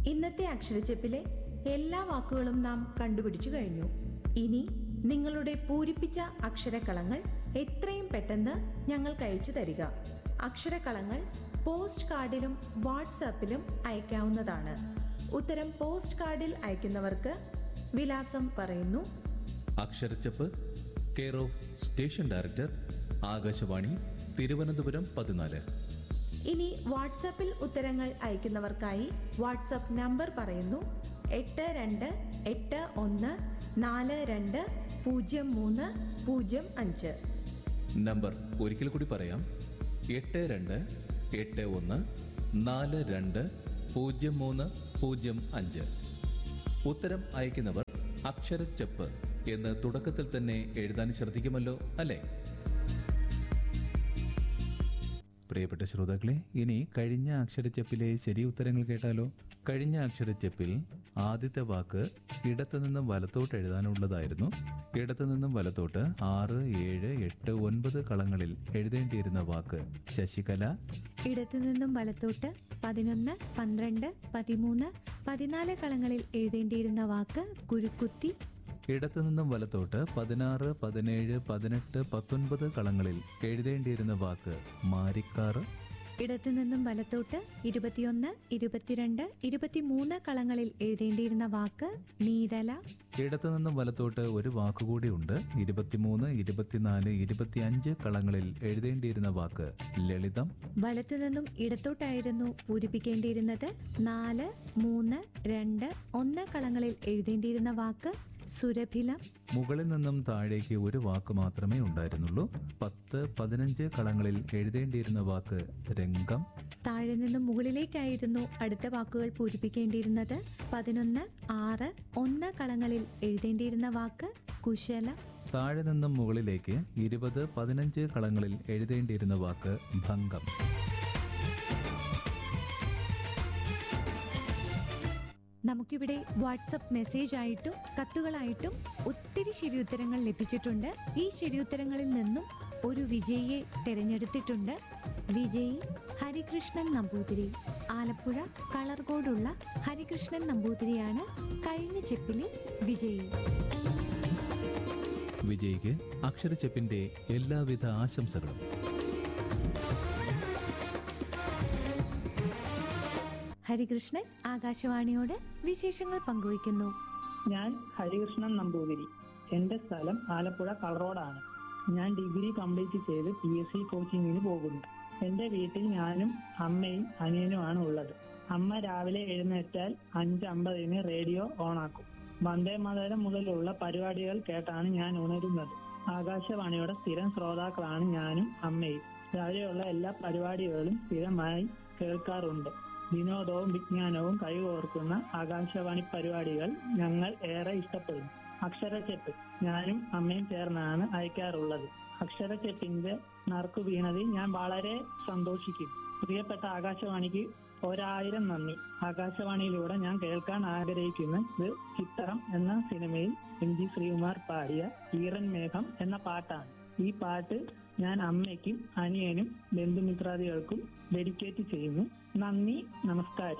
ഇന്നത്തെ അക്ഷരച്ചെപ്പിലെ എല്ലാ വാക്കുകളും നാം കണ്ടുപിടിച്ചു കഴിഞ്ഞു ഇനി നിങ്ങളുടെ പൂരിപ്പിച്ച അക്ഷരക്കളങ്ങൾ എത്രയും പെട്ടെന്ന് ഞങ്ങൾക്ക് അയച്ചു തരിക അക്ഷരക്കളങ്ങൾ പോസ്റ്റ് കാർഡിലും വാട്സാപ്പിലും അയക്കാവുന്നതാണ് ഉത്തരം പോസ്റ്റ് കാർഡിൽ അയക്കുന്നവർക്ക് വിലാസം പറയുന്നു അക്ഷരച്ചപ്പ് care of station director Akashvani Thiruvananthapuram പതിനാല് ഇനി വാട്സാപ്പിൽ ഉത്തരങ്ങൾ അയക്കുന്നവർക്കായി വാട്സാപ്പ് നമ്പർ പറയുന്നു എട്ട് രണ്ട് എട്ട് ഒന്ന് നാല് രണ്ട് പൂജ്യം മൂന്ന് പൂജ്യം അഞ്ച് നമ്പർ ഒരിക്കൽ കൂടി പറയാം എട്ട് രണ്ട് എട്ട് ഒന്ന് നാല് രണ്ട് പൂജ്യം മൂന്ന് പൂജ്യം അഞ്ച് ഉത്തരം അയക്കുന്നവർ അക്ഷരച്ചപ്പ് എന്ന് തുടക്കത്തിൽ തന്നെ എഴുതാൻ ശ്രദ്ധിക്കുമല്ലോ അല്ലേ പ്രിയപ്പെട്ട ശ്രോതാക്കളെ ഇനി കഴിഞ്ഞ അക്ഷരച്ചപ്പിലെ ശരി ഉത്തരങ്ങൾ കേട്ടാലോ കഴിഞ്ഞ അക്ഷരച്ചപ്പിൽ ആദ്യത്തെ വാക്ക് ഇടത്തു നിന്നും വലത്തോട്ട് എഴുതാനുള്ളതായിരുന്നു ഇടത്തു നിന്നും വലത്തോട്ട് ആറ് ഏഴ് എട്ട് ഒൻപത് കളങ്ങളിൽ എഴുതേണ്ടിയിരുന്ന വാക്ക് ശശികല ഇടത്തു നിന്നും വലത്തോട്ട് പതിനൊന്ന് പന്ത്രണ്ട് പതിമൂന്ന് പതിനാല് കളങ്ങളിൽ എഴുതേണ്ടിയിരുന്ന വാക്ക് കുരുക്കുത്തി ഇടത്തു നിന്നും വലത്തോട്ട് പതിനാറ് പതിനേഴ് പതിനെട്ട് പത്തൊൻപത് കളങ്ങളിൽ എഴുതേണ്ടിയിരുന്ന വാക്ക് മാരിക്കാറ് ഇടത്തു നിന്നും വലത്തോട്ട് ഇരുപത്തിയൊന്ന് ഇരുപത്തിരണ്ട് ഇരുപത്തിമൂന്ന് കളങ്ങളിൽ എഴുതേണ്ടിയിരുന്ന വാക്ക് നീരല ഇടത്തു നിന്നും വലത്തോട്ട് ഒരു വാക്കുകൂടി ഉണ്ട് ഇരുപത്തിമൂന്ന് ഇരുപത്തിനാല് ഇരുപത്തിയഞ്ച് കളങ്ങളിൽ എഴുതേണ്ടിയിരുന്ന വാക്ക് ലളിതം വലത്തു നിന്നും ഇടത്തോട്ടായിരുന്നു പൂരിപ്പിക്കേണ്ടിയിരുന്നത് നാല് മൂന്ന് രണ്ട് ഒന്ന് കളങ്ങളിൽ എഴുതേണ്ടിയിരുന്ന വാക്ക് സുരഭിലം മുകളിൽ നിന്നും താഴേക്ക് ഒരു വാക്ക് മാത്രമേ ഉണ്ടായിരുന്നുള്ളൂ പത്ത് പതിനഞ്ച് കളങ്ങളിൽ എഴുതേണ്ടിയിരുന്ന വാക്ക് രംഗം താഴെ നിന്നും മുകളിലേക്കായിരുന്നു അടുത്ത വാക്കുകൾ പൂരിപ്പിക്കേണ്ടിയിരുന്നത് പതിനൊന്ന് ആറ് ഒന്ന് കളങ്ങളിൽ എഴുതേണ്ടിയിരുന്ന വാക്ക് കുശലം താഴെ നിന്നും മുകളിലേക്ക് ഇരുപത് പതിനഞ്ച് കളങ്ങളിൽ എഴുതേണ്ടിയിരുന്ന വാക്ക് ഭംഗം നമുക്കിവിടെ വാട്സപ്പ് മെസ്സേജ് ആയിട്ടും കത്തുകളായിട്ടും ഒത്തിരി ശരിയുത്തരങ്ങൾ ലഭിച്ചിട്ടുണ്ട് ഈ ശരിയുത്തരങ്ങളിൽ നിന്നും ഒരു വിജയിയെ തിരഞ്ഞെടുത്തിട്ടുണ്ട് വിജയി ഹരികൃഷ്ണൻ നമ്പൂതിരി ആലപ്പുഴ കളർകോടുള്ള ഹരികൃഷ്ണൻ നമ്പൂതിരിയാണ് കഴിഞ്ഞ ചെപ്പിലെ വിജയി വിജയ്ക്ക് അക്ഷരച്ചെപ്പിന്റെ എല്ലാവിധ ആശംസകളും ഹരികൃഷ്ണൻ ആകാശവാണിയോട് വിശേഷങ്ങൾ പങ്കുവയ്ക്കുന്നു ഞാൻ ഹരികൃഷ്ണൻ നമ്പൂതിരി എന്റെ സ്ഥലം ആലപ്പുഴ കളറോഡാണ് ഞാൻ ഡിഗ്രി കംപ്ലീറ്റ് ചെയ്ത് പി എസ് സി കോച്ചിങ്ങിന് പോകുന്നു എന്റെ വീട്ടിൽ ഞാനും അമ്മയും അനിയനുമാണ് ഉള്ളത് അമ്മ രാവിലെ എഴുന്നേറ്റാൽ അഞ്ച് അമ്പതിന് റേഡിയോ ഓണാക്കും വന്ദേ മാതരം മുതലുള്ള പരിപാടികൾ കേട്ടാണ് ഞാൻ ഉണരുന്നത് ആകാശവാണിയുടെ സ്ഥിരം ശ്രോതാക്കളാണ് ഞാനും അമ്മയും രാവിലെയുള്ള എല്ലാ പരിപാടികളും സ്ഥിരമായി കേൾക്കാറുണ്ട് വിനോദവും വിജ്ഞാനവും കൈകോർക്കുന്ന ആകാശവാണി പരിപാടികൾ ഞങ്ങൾ ഏറെ ഇഷ്ടപ്പെടുന്നു അക്ഷരച്ചെപ്പ് ഞാനും അമ്മയും ചേർന്നാണ് അയക്കാറുള്ളത് അക്ഷരച്ചെപ്പിന്റെ നറുക്കു വീണതിൽ ഞാൻ വളരെ സന്തോഷിക്കും പ്രിയപ്പെട്ട ആകാശവാണിക്ക് ഒരായിരം നന്ദി ആകാശവാണിയിലൂടെ ഞാൻ കേൾക്കാൻ ആഗ്രഹിക്കുന്ന ഇത് ചിത്രം എന്ന സിനിമയിൽ എം ജി ശ്രീകുമാർ പാടിയ ഈറൻ മേഘം എന്ന പാട്ടാണ് ഈ പാട്ട് ഞാൻ അമ്മയ്ക്കും അനിയനും ബന്ധുമിത്രാദികൾക്കും ഡെഡിക്കേറ്റ് ചെയ്യുന്നു നന്ദി നമസ്കാരം